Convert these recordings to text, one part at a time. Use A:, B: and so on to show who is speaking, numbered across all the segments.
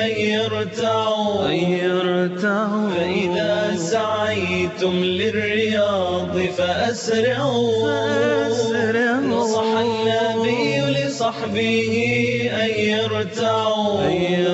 A: أن يرتعوا فإذا سعيتم للرياض فأسرعوا نصح النبي لصحبه أن يرتعوا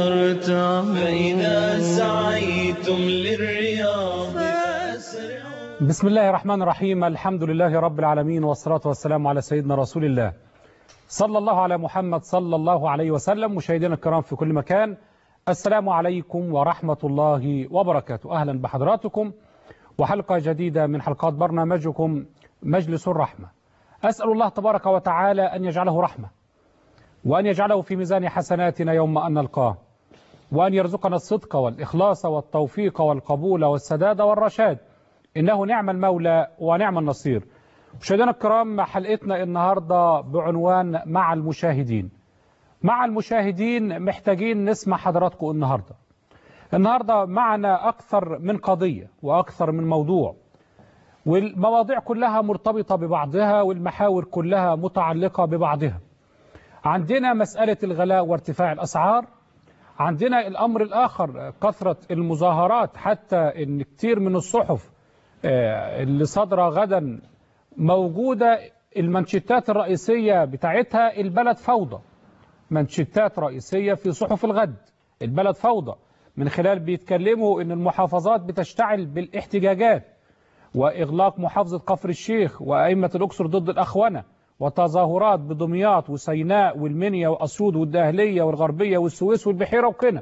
A: فإذا سعيتم للرياض فأسرعوا
B: بسم الله الرحمن الرحيم الحمد لله رب العالمين والصلاة والسلام على سيدنا رسول الله صلى الله على محمد صلى الله عليه وسلم مشاهدينا الكرام في كل مكان السلام عليكم ورحمة الله وبركاته أهلا بحضراتكم وحلقة جديدة من حلقات برنامجكم مجلس الرحمة أسأل الله تبارك وتعالى أن يجعله رحمة وأن يجعله في ميزان حسناتنا يوم أن نلقاه وأن يرزقنا الصدق والإخلاص والتوفيق والقبول والسداد والرشاد إنه نعم المولى ونعم النصير مشاهدينا الكرام حلقتنا النهاردة بعنوان مع المشاهدين مع المشاهدين محتاجين نسمع حضراتكم النهاردة النهاردة معنا أكثر من قضية وأكثر من موضوع والمواضيع كلها مرتبطة ببعضها والمحاور كلها متعلقة ببعضها عندنا مسألة الغلاء وارتفاع الأسعار عندنا الأمر الآخر كثرة المظاهرات حتى أن كتير من الصحف اللي صادرة غدا موجودة المنشتات الرئيسية بتاعتها البلد فوضى منشتات رئيسية في صحف الغد البلد فوضى من خلال بيتكلموا ان المحافظات بتشتعل بالاحتجاجات واغلاق محافظة كفر الشيخ وائمة الاقصر ضد الاخونة وتظاهرات بدمياط وسيناء والمنيا واسيوط والدهلية والغربية والسويس والبحيرة وكنا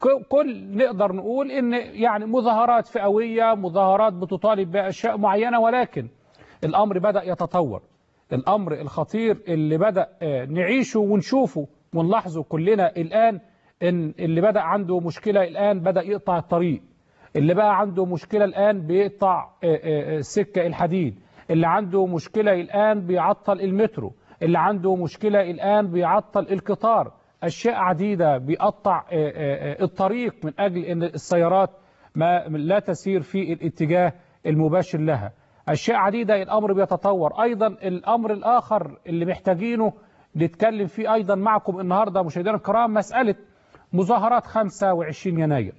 B: كل نقدر نقول ان يعني مظاهرات فئوية مظاهرات بتطالب باشياء معينة ولكن الأمر بدأ يتطور الأمر الخطير اللي بدأ نعيشه ونشوفه ونلاحظه كلنا الآن إن اللي بدأ عنده مشكلة الآن بدأ يقطع الطريق اللي بقى عنده مشكلة الآن بيقطع سكة الحديد اللي عنده مشكلة الآن بيعطل المترو اللي عنده مشكلة الآن بيعطل القطار أشياء عديدة بيقطع الطريق من أجل أن السيارات ما لا تسير في الاتجاه المباشر لها أشياء عديدة الأمر بيتطور أيضا الأمر الآخر اللي محتاجينه نتكلم فيه أيضا معكم النهاردة مشاهدينا الكرام مسألة مظاهرات 25 يناير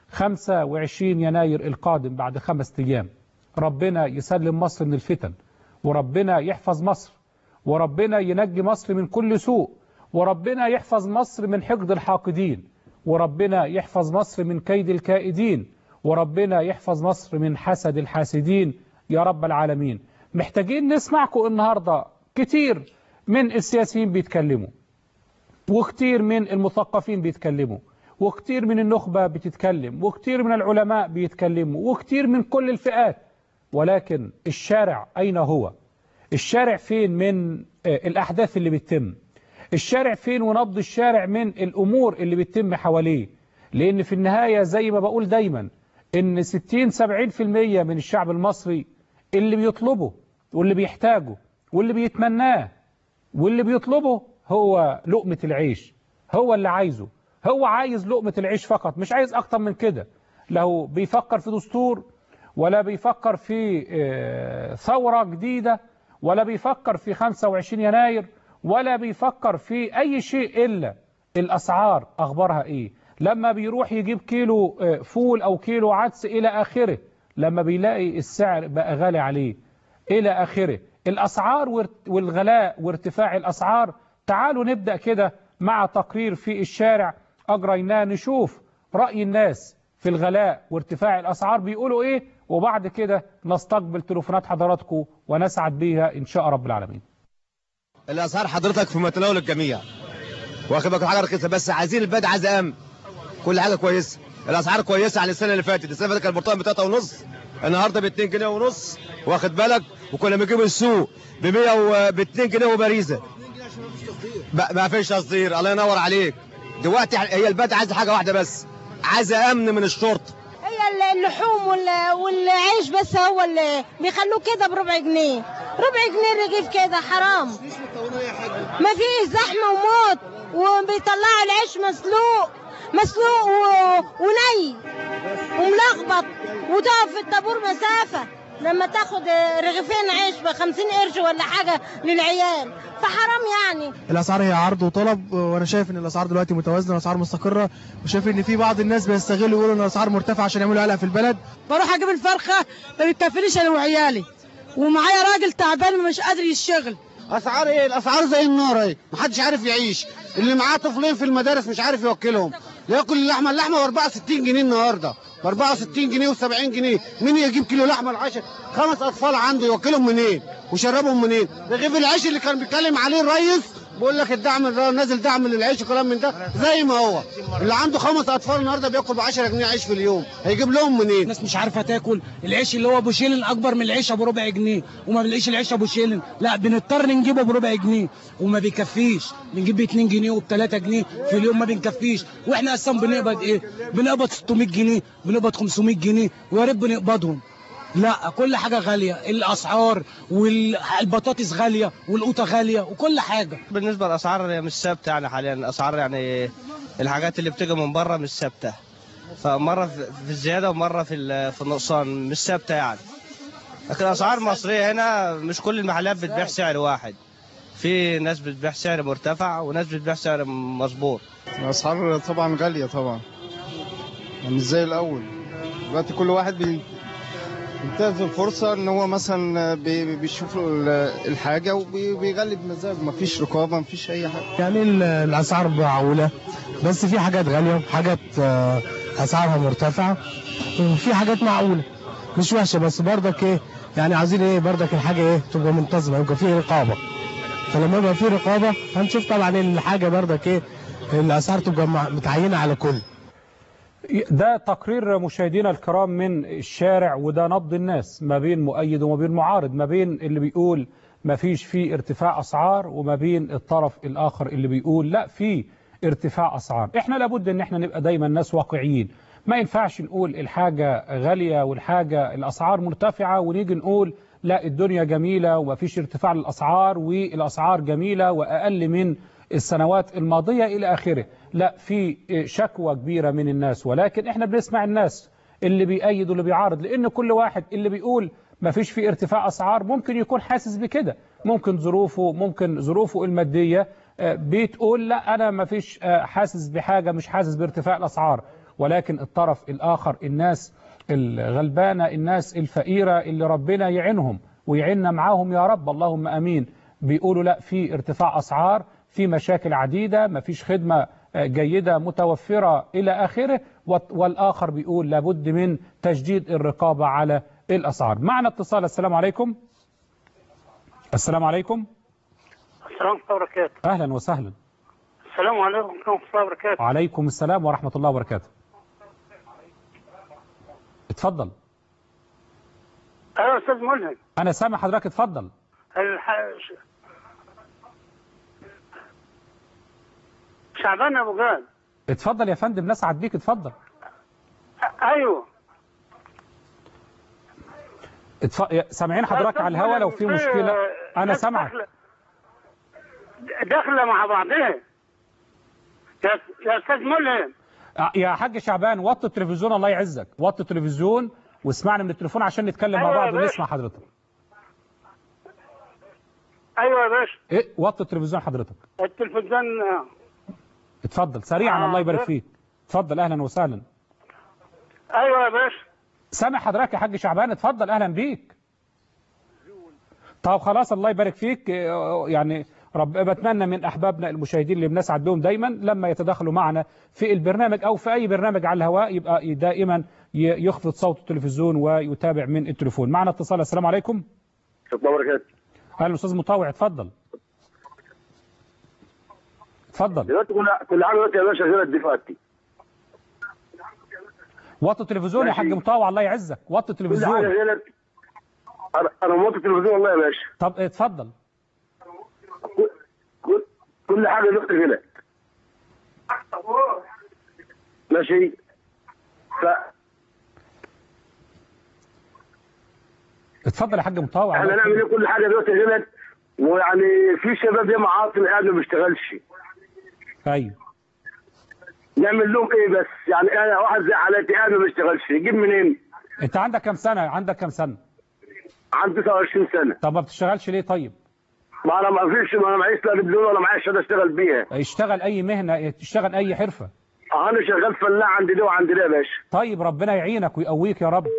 B: 25 يناير القادم بعد خمس أيام ربنا يسلم مصر من الفتن وربنا يحفظ مصر وربنا ينجي مصر من كل سوء وربنا يحفظ مصر من حقد الحاقدين وربنا يحفظ مصر من كيد الكائدين وربنا يحفظ مصر من حسد الحاسدين يا رب العالمين محتاجين نسمعكم النهاردة كتير من السياسيين بيتكلموا وكتير من المثقفين بيتكلموا وكتير من النخبة بتتكلم وكتير من العلماء بيتكلموا وكتير من كل الفئات ولكن الشارع أين هو الشارع فين من الأحداث اللي بتتم الشارع فين ونبض الشارع من الأمور اللي بتتم حواليه لأن في النهاية زي ما بقول دايما إن 60-70% من الشعب المصري اللي بيطلبه واللي بيحتاجه واللي بيتمناه واللي بيطلبه هو لقمة العيش هو اللي عايزه هو عايز لقمة العيش فقط مش عايز أكتر من كده له بيفكر في دستور ولا بيفكر في ثورة جديدة ولا بيفكر في 25 يناير ولا بيفكر في أي شيء إلا الأسعار أخبارها إيه لما بيروح يجيب كيلو فول أو كيلو عدس إلى آخره لما بيلاقي السعر بقى غالي عليه إلى آخره الأسعار والغلاء وارتفاع الأسعار تعالوا نبدأ كده مع تقرير في الشارع أجريناه نشوف رأي الناس في الغلاء وارتفاع الأسعار بيقولوا إيه وبعد كده نستقبل تليفونات حضراتكم ونسعد بيها إن شاء رب العالمين
C: الأسعار حضرتك في متناول الجميع واخد بالك حاجة رخيصة بس عايزين البلد عايزة أمن كل حاجة كويسة الأسعار كويسة عن السنة اللي فاتت السنة اللي فاتت كان البرتقال ب 3 ونص النهارده ب 2 جنيه ونص واخد بالك وكنا بنجيب السوق ب 100 و ب 2 جنيه وبريزه ما فيش تصدير الله ينور عليك دلوقتي هي البلد عايزه حاجه واحده بس عايزه امن من الشرطه
D: هي اللحوم والعيش بس هو اللي بيخلوه كده بربع جنيه ربع جنيه رغيف كده حرام ما فيش زحمه وموت وبيطلعوا العيش مسلوق مسلوق و... وني وملخبط وتقف في الطابور مسافه لما تاخد آه، رغيفين عيش ب 50 قرش ولا حاجه للعيال فحرام يعني
E: الاسعار هي عرض وطلب وانا شايف ان الاسعار دلوقتي متوازنه والاسعار مستقره وشايف ان في بعض الناس بيستغلوا يقولوا ان الاسعار مرتفعه عشان يعملوا قلق في البلد
F: بروح اجيب الفرخه ما بتكفينيش انا وعيالي ومعايا راجل تعبان مش قادر يشتغل
G: اسعار ايه الاسعار زي النار اهي محدش عارف يعيش اللي معاه طفلين في المدارس مش عارف يوكلهم ياكل اللحمه اللحمه ب 64 جنيه النهارده ب 64 جنيه و70 جنيه مين يجيب كيلو لحمه العشاء خمس اطفال عنده يوكلهم منين وشربهم منين رغيف العيش اللي كان بيتكلم عليه الريس بيقول لك الدعم الر- نازل دعم للعيش وكلام من ده زي ما هو اللي عنده خمس اطفال النهارده بياكل ب 10 جنيه عيش في اليوم هيجيب لهم منين
H: الناس مش عارفه تاكل العيش اللي هو ابو شيلن اكبر من العيش ابو ربع جنيه وما بنلاقيش العيش ابو شيلن لا بنضطر نجيبه بربع جنيه وما بيكفيش بنجيب ب 2 جنيه وب 3 جنيه في اليوم ما بنكفيش واحنا اصلا بنقبض ايه بنقبض 600 جنيه بنقبض 500 جنيه ويا ريت بنقبضهم لا كل حاجه غاليه الاسعار والبطاطس غاليه والقوطه غاليه وكل حاجه
I: بالنسبه للاسعار مش ثابته يعني حاليا الاسعار يعني الحاجات اللي بتيجي من بره مش ثابته فمره في في الزياده ومره في ال- في النقصان مش ثابته يعني لكن الاسعار المصريه هنا مش كل المحلات بتبيع سعر واحد في ناس بتبيع سعر مرتفع وناس بتبيع سعر مظبوط
J: الاسعار طبعا غاليه طبعا مش زي الاول دلوقتي كل واحد بي- بينتهز الفرصه ان هو مثلا بي- بيشوف ال- الحاجه وبيغلب مزاج مفيش رقابه مفيش اي حاجه
E: يعني ال- الاسعار معقوله بس في حاجات غاليه وحاجات آه، اسعارها مرتفعه وفي حاجات معقوله مش وحشه بس برضك ايه يعني عايزين ايه برضك الحاجه ايه تبقى منتظمه يبقى في رقابه فلما يبقى في رقابه هنشوف طبعا الحاجه برضك ايه الاسعار تبقى مع- متعينه على كل
B: ده تقرير مشاهدينا الكرام من الشارع وده نبض الناس ما بين مؤيد وما بين معارض ما بين اللي بيقول ما فيش في ارتفاع أسعار وما بين الطرف الآخر اللي بيقول لا في ارتفاع أسعار احنا لابد ان احنا نبقى دايما ناس واقعيين ما ينفعش نقول الحاجة غالية والحاجة الأسعار مرتفعة ونيجي نقول لا الدنيا جميلة وما فيش ارتفاع للأسعار والأسعار جميلة وأقل من السنوات الماضية إلى آخره لا في شكوى كبيرة من الناس ولكن احنا بنسمع الناس اللي بيأيد واللي بيعارض لأن كل واحد اللي بيقول ما فيش في ارتفاع أسعار ممكن يكون حاسس بكده ممكن ظروفه ممكن ظروفه المادية آه، بتقول لا أنا ما فيش آه، حاسس بحاجة مش حاسس بارتفاع الأسعار ولكن الطرف الآخر الناس الغلبانة الناس الفقيرة اللي ربنا يعينهم ويعيننا معاهم يا رب اللهم أمين بيقولوا لا في ارتفاع أسعار في مشاكل عديدة ما فيش خدمة آه، جيدة متوفرة إلى آخره وت- والآخر بيقول لابد من تجديد الرقابة على الأسعار معنا اتصال السلام عليكم السلام عليكم
K: السلام ورحمة الله وبركاته
B: أهلا وسهلا
K: السلام عليكم ورحمة الله وبركاته
B: وعليكم السلام ورحمة الله وبركاته اتفضل
K: أيوة أستاذ ملهم
B: أنا سامع حضرتك اتفضل
K: الح... ش- شعبان أبو جاد
B: اتفضل يا فندم نسعد بيك اتفضل
K: أ- أيوة
B: اتف... يا- سامعين حضرتك على الهوا لو في مشكلة أنا
K: ناس
B: سامعك
K: داخلة- داخلة مع بعضها يا يا أستاذ ملهم
B: آه، يا حاج شعبان وطي التلفزيون الله يعزك وطي التلفزيون واسمعنا من التليفون عشان نتكلم مع
K: أيوة يا
B: بعض
K: باشا.
B: ونسمع حضرتك
K: أيوة يا باشا
B: ايه وطي التلفزيون حضرتك
K: التلفزيون آه.
B: اتفضل سريعا
K: آه،
B: الله يبارك
K: بس.
B: فيك اتفضل اهلا وسهلا
K: أيوة يا باشا
B: سامع حضرتك يا حاج شعبان اتفضل اهلا بيك طب خلاص الله يبارك فيك اه، يعني رب بتمنى من احبابنا المشاهدين اللي بنسعد بهم دايما لما يتداخلوا معنا في البرنامج او في اي برنامج على الهواء يبقى دائما ي- يخفض صوت التلفزيون ويتابع من التليفون معنا اتصال السلام عليكم
L: الله وبركاته
B: اهلا استاذ مطاوع اتفضل اتفضل
L: دلوقتي كل كل حاجه دلوقتي يا باشا غير دلوقتي
B: وطي التلفزيون يا حاج مطاوع الله يعزك وطي
L: كل حاجه
B: التلفزيون
L: غير انا انا موطي التلفزيون والله يا باشا
B: طب اتفضل
L: كل كل, كل حاجه دلوقتي غير ماشي ف
B: اتفضل يا حاج مطاوع
L: احنا
B: الله
L: نعمل
B: يكرمك.
L: ايه كل حاجه دلوقتي غير ويعني في شباب ياما عاطل قاعد ما بيشتغلش
B: ايوه
L: نعمل لهم ايه بس يعني انا واحد زي حالاتي قاعد ما بيشتغلش يجيب منين؟
B: انت عندك كام سنه عندك كام سنه
L: عندي 29 سنه
B: طب ما بتشتغلش ليه طيب
L: ما انا ما فيش ما انا معيش لا دبلوم ولا معيش شهاده اشتغل بيها
B: اشتغل اي مهنه تشتغل اي حرفه
L: انا شغال فلاح عندي ده وعندي ده يا باشا
B: طيب ربنا يعينك ويقويك يا رب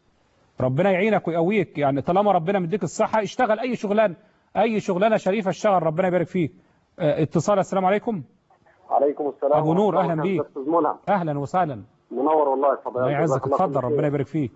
B: ربنا يعينك ويقويك يعني طالما ربنا مديك الصحه اشتغل اي شغلانه اي شغلانه شريفه اشتغل ربنا يبارك فيك اه، اتصال السلام عليكم
M: عليكم السلام
B: ابو نور
M: ورحمة
B: اهلا
M: الله
B: بيك
M: أستاذ منى
B: اهلا وسهلا
M: منور والله اتفضل
B: الله يعزك
M: جزاك الله كل
B: اتفضل
M: خير.
B: ربنا يبارك فيك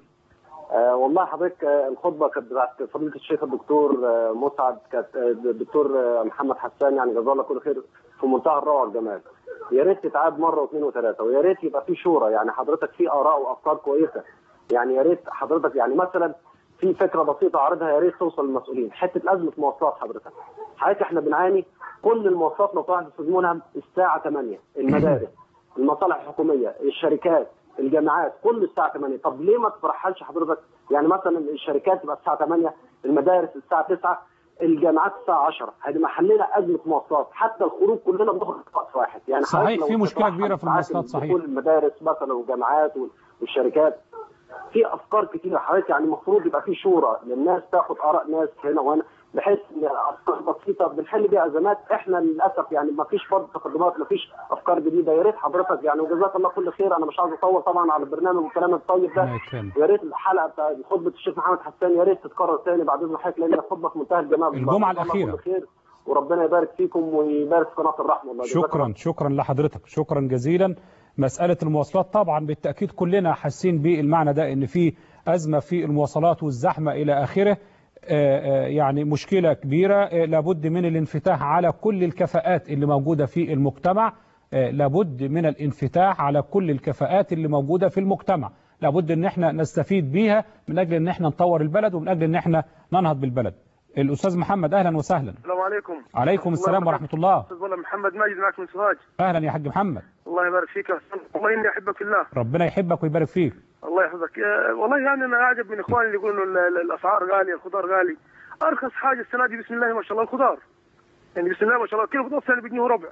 M: آه والله حضرتك آه الخطبه كانت بتاعت فضيله الشيخ الدكتور آه مسعد كانت آه الدكتور آه محمد حسان يعني جزاه الله كل خير في منتهى الروعه والجمال يا ريت تتعاد مره واثنين وثلاثه ويا ريت يبقى في شورى يعني حضرتك في اراء وافكار كويسه يعني يا ريت حضرتك يعني مثلا في فكره بسيطه عارضها يا ريت توصل للمسؤولين حته ازمه مواصلات حضرتك حضرتك احنا بنعاني كل المواصلات لو طلعت استاذ منهم الساعه 8 المدارس المصالح الحكوميه الشركات الجامعات كل الساعه 8 طب ليه ما ترحلش حضرتك يعني مثلا الشركات تبقى الساعه 8 المدارس الساعه 9 الجامعات الساعه 10 هيبقى حلنا ازمه مواصلات حتى الخروج كلنا بنخرج في وقت واحد يعني
B: صحيح،
M: حضرتك لو
B: في مشكلة
M: تتوحد
B: كبيرة في
M: ساعات
B: المواصلات، صحيح.
M: دخول المدارس مثلا والجامعات وال- والشركات في افكار كتيره حضرتك يعني المفروض يبقى في شورى للناس تاخد اراء ناس هنا وهنا بحيث ان افكار بسيطه بنحل بيها ازمات احنا للاسف يعني ما فيش برضه تقدمات ما فيش افكار جديده يا ريت حضرتك يعني وجزاك الله كل خير انا مش عاوز اطول طبعا على البرنامج والكلام الطيب ده
B: الله يكرمك.
M: يا ريت الحلقه بتاع خطبه الشيخ محمد حسان يا ريت تتكرر تاني بعد اذن حضرتك لان الخطبه في منتهى الجمال
B: الجمعة
M: جزاك الله
B: الأخيرة.
M: كل خير وربنا يبارك فيكم ويبارك في قناه الرحمه والله جزاك الله
B: شكرا شكرا لحضرتك شكرا جزيلا مسألة المواصلات طبعا بالتأكيد كلنا حاسين بالمعنى ده ان في أزمة في المواصلات والزحمة إلى آخره آه، آه، يعني مشكلة كبيرة آه، لابد من الانفتاح على كل الكفاءات اللي موجودة في المجتمع آه، لابد من الانفتاح على كل الكفاءات اللي موجودة في المجتمع لابد ان احنا نستفيد بيها من اجل ان احنا نطور البلد ومن اجل ان احنا ننهض بالبلد الاستاذ محمد اهلا وسهلا
N: السلام عليكم
B: عليكم السلام ورحمة الله
N: استاذ والله محمد ماجد معك من سوهاج
B: اهلا يا حاج محمد
N: الله يبارك فيك يا حسن والله اني احبك في الله
B: ربنا يحبك ويبارك فيك
N: الله يحفظك آه، والله يعني انا اعجب من اخواني اللي يقولوا ال- ال- الاسعار غاليه الخضار غالي ارخص حاجه السنه دي بسم الله ما شاء الله الخضار يعني بسم الله ما شاء الله كيلو بطاطس يعني بجنيه وربع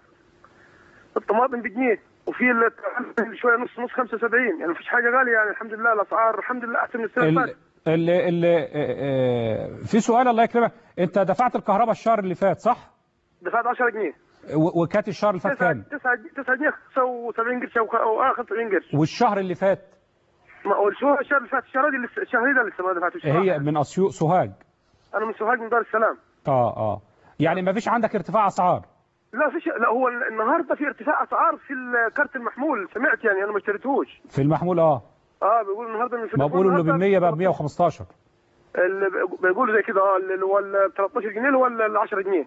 N: الطماطم بجنيه وفي ال- شويه نص نص 75 يعني ما فيش حاجه غاليه يعني الحمد لله الاسعار الحمد لله احسن من السنه اللي
B: ال
N: فاتت
B: ال ال آه، في سؤال الله يكرمك انت دفعت الكهرباء الشهر اللي فات صح
N: دفعت 10 جنيه
B: و- وكانت الشهر اللي فات
N: 9
B: كام
N: 9 9 جنيه 75 قرش او أو اخر 70 قرش
B: والشهر اللي فات
N: ما هو الشهر الشهر اللي فات الشهر دي لسه الشهر ده لسه ما دفعتوش
B: هي من اسيوط سوهاج
N: انا من سوهاج من دار السلام
B: اه اه يعني ما فيش عندك ارتفاع اسعار
N: لا فيش لا هو النهارده في ارتفاع اسعار في الكارت المحمول سمعت يعني انا ما اشتريتهوش
B: في المحمول اه
N: اه بيقولوا النهارده من
B: ما بيقولوا انه ب 100 بقى ب 115
N: اللي بيقولوا زي كده اه اللي هو ال 13 جنيه اللي هو ال 10 جنيه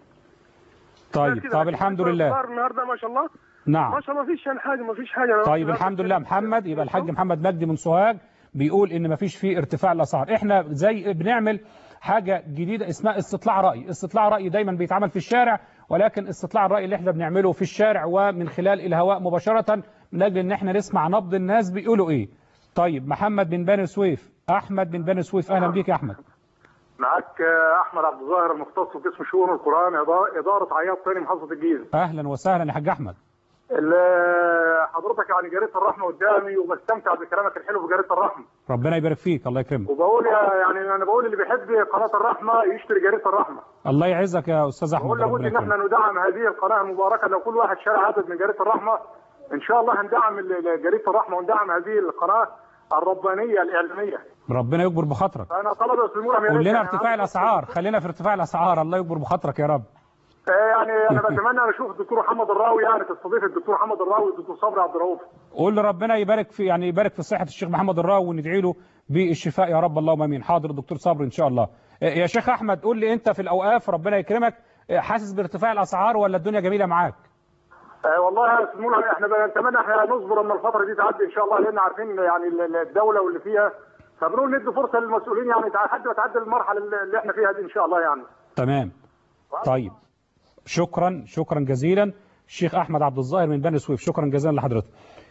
B: طيب
N: كده.
B: طب الحمد لله
N: الأسعار النهارده ما شاء الله
B: نعم
N: ما شاء الله ما فيش يعني حاجه ما فيش حاجه أنا
B: طيب
N: رحت
B: الحمد
N: النهاردة
B: لله محمد يبقى الحاج محمد مجدي من سوهاج بيقول ان ما فيش فيه ارتفاع الاسعار احنا زي بنعمل حاجة جديدة اسمها استطلاع رأي استطلاع رأي دايما بيتعمل في الشارع ولكن استطلاع الرأي اللي احنا بنعمله في الشارع ومن خلال الهواء مباشرة من اجل ان احنا نسمع نبض الناس بيقولوا ايه طيب محمد بن بني سويف احمد بن بني سويف اهلا بيك يا احمد
O: معاك آه، احمد عبد الظاهر المختص في قسم شؤون القران إضاء- اداره عياط ثاني محافظه الجيزه
B: اهلا وسهلا يا حاج احمد
O: ال- حضرتك يعني جريده الرحمه قدامي وبستمتع بكلامك الحلو في جريده الرحمه
B: ربنا يبارك فيك الله يكرمك
O: وبقول يا- يعني انا بقول اللي بيحب قناه الرحمه يشتري جريده الرحمه
B: الله يعزك يا استاذ احمد
O: بقول لابد
B: ربنا
O: ان
B: يكرمك
O: احنا ندعم هذه القناه المباركه لو كل واحد شارع عدد من جريده الرحمه ان شاء الله هندعم ال- ال- جريده الرحمه وندعم هذه القناه الربانيه الاعلاميه
B: ربنا يكبر بخاطرك
O: انا طلب يا استاذ مرهم يا ريت
B: قول لنا
O: يعني
B: ارتفاع الاسعار خلينا في ارتفاع الاسعار الله يكبر بخاطرك يا رب
O: آه، يعني انا بتمنى ان اشوف الدكتور محمد الراوي يعني تستضيف الدكتور محمد الراوي والدكتور صبري عبد الرؤوف
B: قول ربنا يبارك في يعني يبارك في صحة الشيخ محمد الراوي وندعي له بالشفاء يا رب اللهم امين حاضر الدكتور صبري ان شاء الله آه، يا شيخ احمد قول لي انت في الاوقاف ربنا يكرمك آه، حاسس بارتفاع الاسعار ولا الدنيا جميلة معاك
O: آه والله يا استاذ مرهم احنا بنتمنى احنا نصبر اما الفتره دي تعدي ان شاء الله لان عارفين يعني ال- ال- الدوله واللي فيها فبنقول ندي فرصه للمسؤولين يعني لحد ما تعدي المرحله اللي اللي احنا فيها دي ان شاء الله يعني
B: تمام طيب شكرا شكرا جزيلا الشيخ احمد عبد الظاهر من بني سويف شكرا جزيلا لحضرتك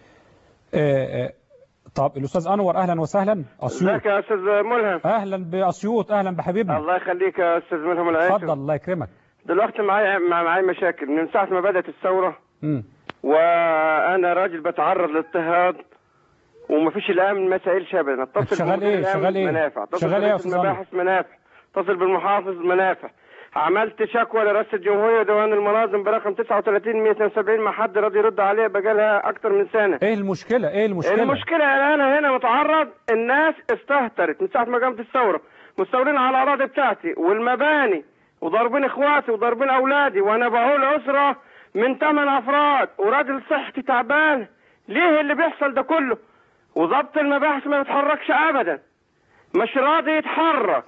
B: آه، آه، طب الاستاذ انور اهلا وسهلا اسيوط
P: ازيك يا استاذ ملهم
B: اهلا باسيوط اهلا بحبيبنا
P: الله يخليك يا استاذ ملهم العيش
B: اتفضل الله يكرمك
P: دلوقتي معايا مع- معايا مشاكل من ساعه ما بدات الثوره
B: مم.
P: وانا راجل بتعرض لاضطهاد ومفيش الان مسائل ابدا اتصل
B: شغال
P: بمدير
B: إيه؟
P: الأمن
B: شغال إيه؟
P: منافع اتصل
B: شغال إيه يا
P: برئيس
B: أستاذ أنور؟
P: مباحث منافع اتصل بالمحافظ منافع عملت شكوى لرئاسة الجمهورية ديوان المناظم برقم 39 172 ما حد راضي يرد عليها بقالها أكتر من سنة
B: ايه المشكله ايه المشكله
P: المشكلة إن أنا هنا متعرض الناس استهترت من ساعة ما قامت الثورة مستولين على الأراضي بتاعتي والمباني وضاربين إخواتي وضاربين أولادي وأنا بعول أسرة من ثمان أفراد وراجل صحتي تعبان ليه اللي بيحصل ده كله وضبط المباحث ما بيتحركش أبدا مش راضي يتحرك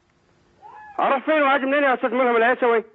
P: أروح فين وأجي منين يا أستاذ ملهم العيسوي؟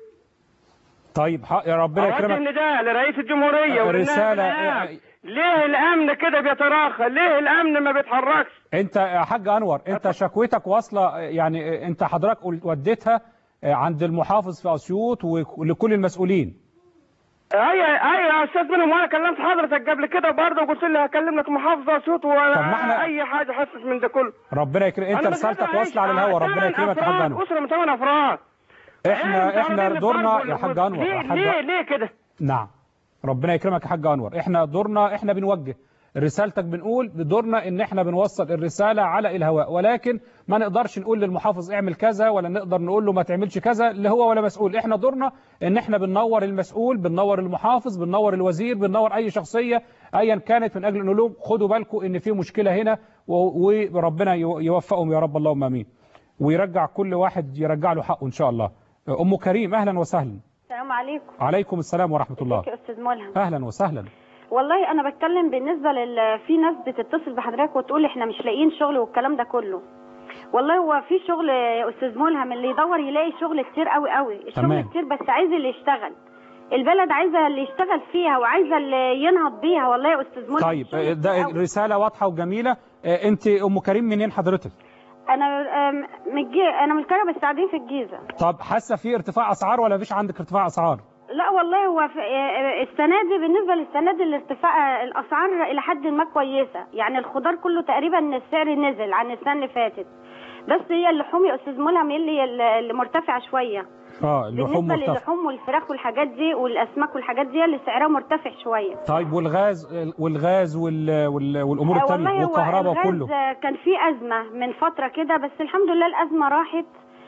B: طيب ح- يا ربنا
P: أوجه
B: يكرمك
P: نداء لرئيس الجمهورية وللناس
B: رسالة-
P: بالإعلام. ليه الأمن كده بيتراخى؟ ليه الأمن ما بيتحركش؟
B: انت يا حاج انور انت شكوتك واصله يعني انت حضرتك قل- وديتها عند المحافظ في اسيوط ولكل المسؤولين
P: ايوه ايوه يا استاذ منهم وانا كلمت حضرتك قبل كده برضه وقلت لي هكلم لك محافظ اسيوط
B: طب ما
P: ولا
B: احنا-
P: اي حاجه حاسس من ده كله
B: ربنا يكرم انت
P: أنا
B: رسالتك
P: بقدر
B: واصله على
P: أعيش
B: الهواء ربنا
P: ثمان
B: يكرمك يا حاج
P: أفراد،
B: انور
P: اسره من ثمان افراد
B: احنا احنا
P: أنت
B: دورنا
P: واخدين
B: يا حاج انور
P: ليه
B: يا حاج
P: ليه ليه كده؟
B: نعم ربنا يكرمك يا حاج انور احنا دورنا احنا بنوجه رسالتك بنقول دورنا ان احنا بنوصل الرساله على الهواء ولكن ما نقدرش نقول للمحافظ اعمل كذا ولا نقدر نقول له ما تعملش كذا اللي هو ولا مسؤول احنا دورنا ان احنا بننور المسؤول بننور المحافظ بننور الوزير بننور اي شخصيه ايا كانت من اجل نقول لهم خدوا بالكم ان في مشكله هنا و- وربنا يو- يوفقهم يا رب اللهم امين ويرجع كل واحد يرجع له حقه ان شاء الله ام كريم اهلا وسهلا
Q: السلام عليكم
B: عليكم السلام ورحمه الله
Q: ازيك يا استاذ ملهم
B: اهلا وسهلا
Q: والله انا بتكلم بالنسبه لل في ناس بتتصل بحضرتك وتقول احنا مش لاقيين شغل والكلام ده كله والله هو في شغل يا استاذ ملهم اللي يدور يلاقي شغل كتير قوي قوي الشغل
B: تمام.
Q: كتير بس عايز اللي يشتغل البلد عايزه اللي يشتغل فيها وعايزه اللي ينهض بيها والله يا استاذ ملهم
B: طيب آه، ده رسالة واضحة وجميلة آه، انت ام كريم منين حضرتك
Q: انا آم، من الجي... انا من القاهره بس قاعدين في الجيزه
B: طب حاسة في ارتفاع اسعار ولا مفيش عندك ارتفاع اسعار
Q: لا والله هو في آه، السنه دي بالنسبه للسنه دي الارتفاع الاسعار الى حد ما كويسه يعني الخضار كله تقريبا السعر نزل عن السنه اللي فاتت بس هي اللحوم يا استاذ ملهم هي اللي اللي مرتفعه شويه
B: اه اللحوم
Q: بالنسبه
B: مرتفعة
Q: للحوم والفراخ والحاجات دي والاسماك والحاجات دي اللي سعرها مرتفع شويه
B: طيب والغاز والغاز وال... وال... والامور
Q: آه،
B: التانية
Q: والله هو
B: والكهرباء
Q: الغاز
B: وكله
Q: كان في ازمه من فتره كده بس الحمد لله الازمه راحت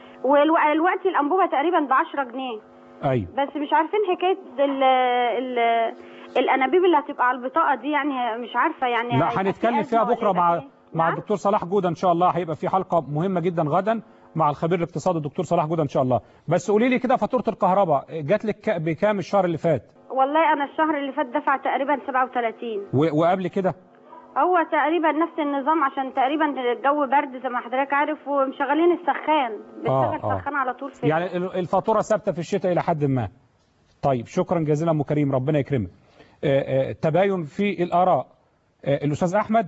Q: والوقت الانبوبه تقريبا ب 10 جنيه
B: ايوه
Q: بس مش عارفين حكايه ال ال الانابيب اللي هتبقى على البطاقه دي يعني مش عارفه يعني
B: لا
Q: هيبقى في
B: هنتكلم فيها
Q: أزمة
B: بكرة
Q: ولا
B: مع
Q: يبقى
B: مع الدكتور صلاح جودة ان شاء الله هيبقى في حلقة مهمة جدا غدا مع الخبير الاقتصادي الدكتور صلاح جودة ان شاء الله بس قولي لي كده فاتورة الكهرباء جات لك ك- بكام الشهر اللي فات
Q: والله انا الشهر اللي فات دفع تقريبا 37
B: و... وقبل كده
Q: هو تقريبا نفس النظام عشان تقريبا الجو برد زي ما حضرتك عارف ومشغلين السخان
B: آه،
Q: بتشغل
B: آه.
Q: سخان على طول في
B: يعني ال- الفاتورة ثابتة في الشتاء إلى حد ما طيب شكرا جزيلا أم كريم ربنا يكرمك آه، آه، تباين في الآراء آه، الأستاذ أحمد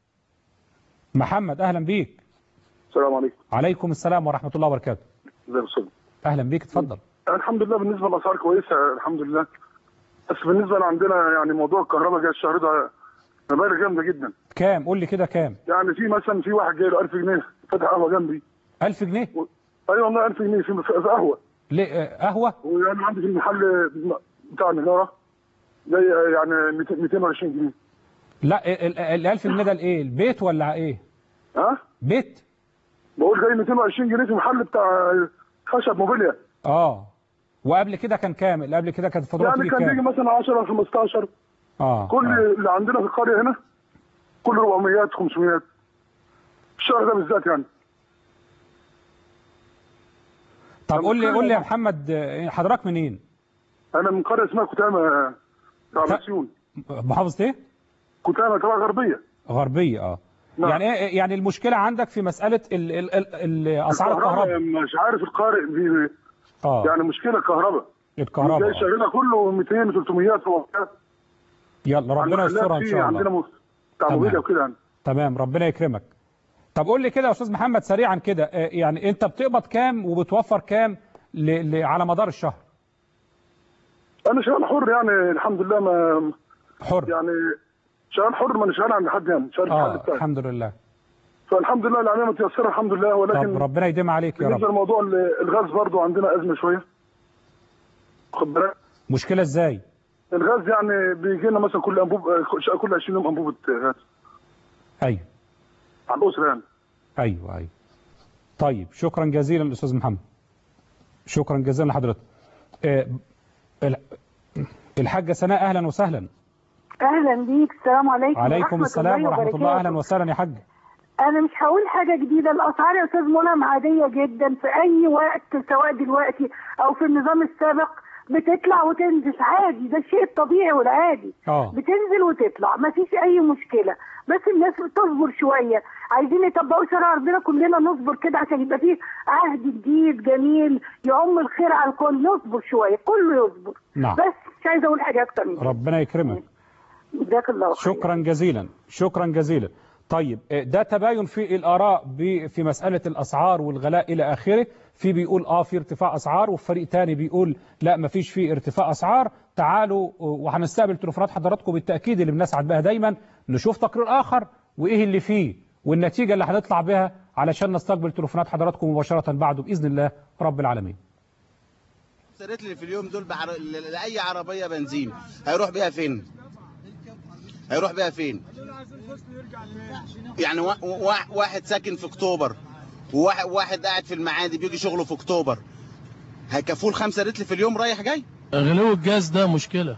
B: محمد أهلا بيك
R: السلام عليكم
B: عليكم السلام ورحمة الله وبركاته
R: ازي الصبح
B: أهلا بيك اتفضل
R: الحمد لله بالنسبه للاسعار كويسه الحمد لله بس بالنسبه لعندنا يعني موضوع الكهرباء جاي الشهر ده مبالغ جامده جدا
B: كام قول لي كده كام
R: يعني في مثلا في واحد جاي له 1000 جنيه فاتح قهوه جنبي
B: 1000 جنيه
R: ايوه والله 1000 جنيه في في قهوه
B: ليه آه، قهوة
R: ويعني عندي في المحل بتاع النجاره جاي يعني 200 220 جنيه
B: لا ال- ال 1000 جنيه ده الإيه البيت ولا إيه
R: ها
B: بيت
R: بقول جاي 220 جنيه في محل بتاع خشب موبيليا
B: آه وقبل كده كان كام اللي قبل كده كانت الفاتورة
R: يعني
B: تيجي
R: كان بيجي
B: كام
R: مثلا 10 15
B: آه
R: كل
B: آه.
R: اللي عندنا في القريه هنا كل 400 500 الشهر ده بالذات يعني
B: طب قول لي قول لي يا محمد آه، حضرتك منين
R: انا من قريه اسمها كتامه تبع مسيون
B: محافظة إيه
R: كتامه تبع غربيه
B: غربية اه
R: نعم.
B: يعني ايه يعني المشكلة عندك في مسألة ال ال ال ال اسعار الكهرباء
R: مش عارف القارئ دي
B: اه
R: يعني مشكله الكهرباء
B: الكهرباء
R: جاي
B: آه.
R: شغلنا كله 200 300 400
B: يلا ربنا يسترها ان شاء
R: عندنا
B: الله
R: مس- بتاع
B: تمام.
R: موبيليا وكده يعني
B: تمام ربنا يكرمك طب قول لي كده يا استاذ محمد سريعا كده آه، يعني انت بتقبض كام وبتوفر كام ل ل على مدار الشهر
R: انا شغال حر يعني الحمد لله ما
B: حر
R: يعني شغال حر ما انا شغال عند حد يعني شغال في
B: اه
R: الحد بتاعي
B: الحمد لله
R: فالحمد لله العمليه متيسره الحمد لله ولكن
B: طب ربنا يديم عليك يا
R: بالنسبه
B: رب
R: لموضوع ال- الغاز برضو عندنا ازمه شويه خد بالك
B: مشكلة ازاي
R: الغاز يعني بيجي لنا مثلا كل انبوب كل- كل 20 يوم انبوبه غاز
B: ايوه
R: على الاسره يعني
B: ايوه ايوه طيب شكرا جزيلا الاستاذ محمد شكرا جزيلا لحضرتك آه، ال- الحاجه سناء اهلا وسهلا
S: اهلا بيك السلام عليكم
B: عليكم
S: ورحمة
B: السلام ورحمه الله
S: وبركاته.
B: اهلا وسهلا يا حاج
S: انا مش هقول حاجه جديده الاسعار يا استاذ ملهم عاديه جدا في اي وقت سواء دلوقتي او في النظام السابق بتطلع وتنزل عادي ده الشيء الطبيعي والعادي
B: اه
S: بتنزل وتطلع ما فيش اي مشكله بس الناس تصبر شويه عايزين يطبقوا شرع ربنا كلنا نصبر كده عشان يبقى فيه عهد جديد جميل يعم الخير على الكل نصبر شويه كله يصبر
B: نعم.
S: بس مش عايزه اقول حاجه اكتر من كده
B: ربنا يكرمك
S: جزاك الله خير
B: شكرا جزيلا شكرا جزيلا طيب آه، ده تباين في الآراء ب- في مسألة الأسعار والغلاء إلى آخره في بيقول آه في ارتفاع أسعار وفريق تاني بيقول لا ما فيش في ارتفاع أسعار تعالوا آه، وهنستقبل تليفونات حضراتكم بالتأكيد اللي بنسعد بها دايما نشوف تقرير آخر وإيه اللي فيه والنتيجة اللي هنطلع بها علشان نستقبل تليفونات حضراتكم مباشرة بعده بإذن الله رب العالمين
T: اشتريت لي في اليوم دول بعر... ل- لاي عربيه بنزين هيروح بيها فين هيروح بيها فين يعني وا... وا... واحد ساكن في اكتوبر وواحد واحد قاعد في المعادي بيجي شغله في اكتوبر هيكفوه الخمسة رتل في اليوم رايح جاي
U: غلو الجاز ده مشكلة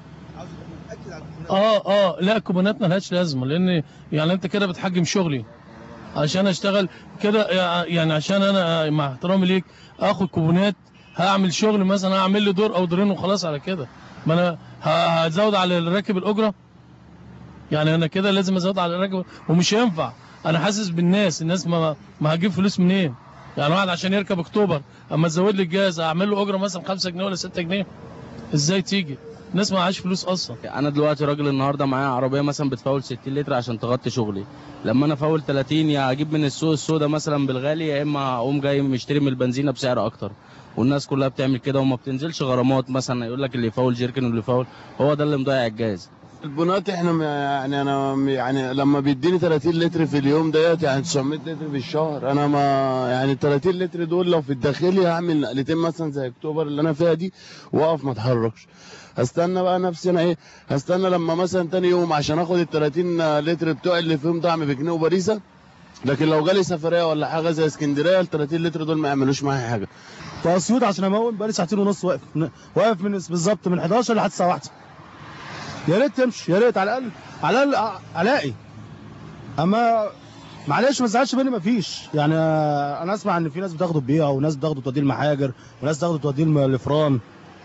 U: اه اه لا الكوبونات ملهاش لازمة لان يعني انت كده بتحجم شغلي عشان اشتغل كده يعني عشان انا مع احترامي ليك اخد كوبونات هعمل شغل مثلا هعمل لي دور او دورين وخلاص على كده ما انا ه- هزود على الراكب الاجره يعني انا كده لازم ازود على الراكب ومش هينفع انا حاسس بالناس الناس ما ما هجيب فلوس منين يعني واحد عشان يركب اكتوبر اما تزود لي الجاز اعمل له اجره مثلا 5 جنيه ولا 6 جنيه ازاي تيجي الناس معهاش فلوس اصلا
V: انا دلوقتي راجل النهارده معايا عربيه مثلا بتفول 60 لتر عشان تغطي شغلي لما انا فول 30 يا اجيب من السوق السودا مثلا بالغالي يا اما اقوم جاي مشتري من البنزينه بسعر اكتر والناس كلها بتعمل كده وما بتنزلش غرامات مثلا يقول لك اللي يفول جيركن واللي يفول هو ده اللي مضيع الجاز
W: البنات احنا م- يعني انا م- يعني لما بيديني 30 لتر في اليوم ديت يعني 900 لتر في الشهر انا ما يعني 30 لتر دول لو في الداخلي هعمل نقلتين مثلا زي اكتوبر اللي انا فيها دي واقف ما اتحركش هستنى بقى نفسي انا ايه هستنى لما مثلا تاني يوم عشان اخد ال 30 لتر بتوع اللي فيهم طعم بجنيه وبريزه لكن لو جالي سفريه ولا حاجه زي اسكندريه ال 30 لتر دول ما يعملوش معايا حاجه
E: في اسيوط عشان امون بقالي ساعتين ونص واقف واقف من بالظبط من 11 لحد الساعه 1 يا ريت تمشي يا ريت على الاقل على الاقل الاقي اما معلش ما تزعلش مني مفيش يعني آه، انا اسمع ان في ناس بتاخده ببيع وناس بتاخده توديه المحاجر وناس بتاخده توديه الم- الفران